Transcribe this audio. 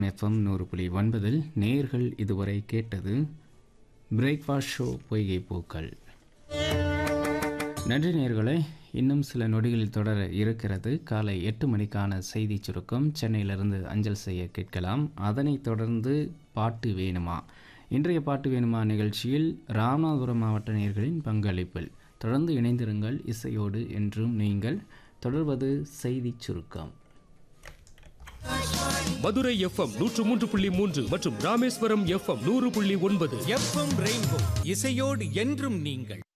FM நூறு புள்ளி ஒன்பதில் நேர்கள் இதுவரை கேட்டது பிரேக்ஃபாஸ்ட் ஷோ பொய்கை பூக்கள் நன்றி நேர்களே இன்னும் சில நொடிகளில் தொடர இருக்கிறது காலை எட்டு மணிக்கான செய்தி சுருக்கம் சென்னையிலிருந்து அஞ்சல் செய்ய கேட்கலாம் அதனைத் தொடர்ந்து பாட்டு வேணுமா இன்றைய பாட்டு வேணுமா நிகழ்ச்சியில் ராமநாதபுரம் மாவட்ட நேர்களின் பங்களிப்பில் தொடர்ந்து இணைந்திருங்கள் இசையோடு என்றும் நீங்கள் தொடர்வது செய்தி சுருக்கம் மதுரை எஃப்எம் நூற்று மூன்று புள்ளி மூன்று மற்றும் ராமேஸ்வரம் எஃப்எம் நூறு புள்ளி ஒன்பது எஃப்எம் ரெயின்போ இசையோடு என்றும் நீங்கள்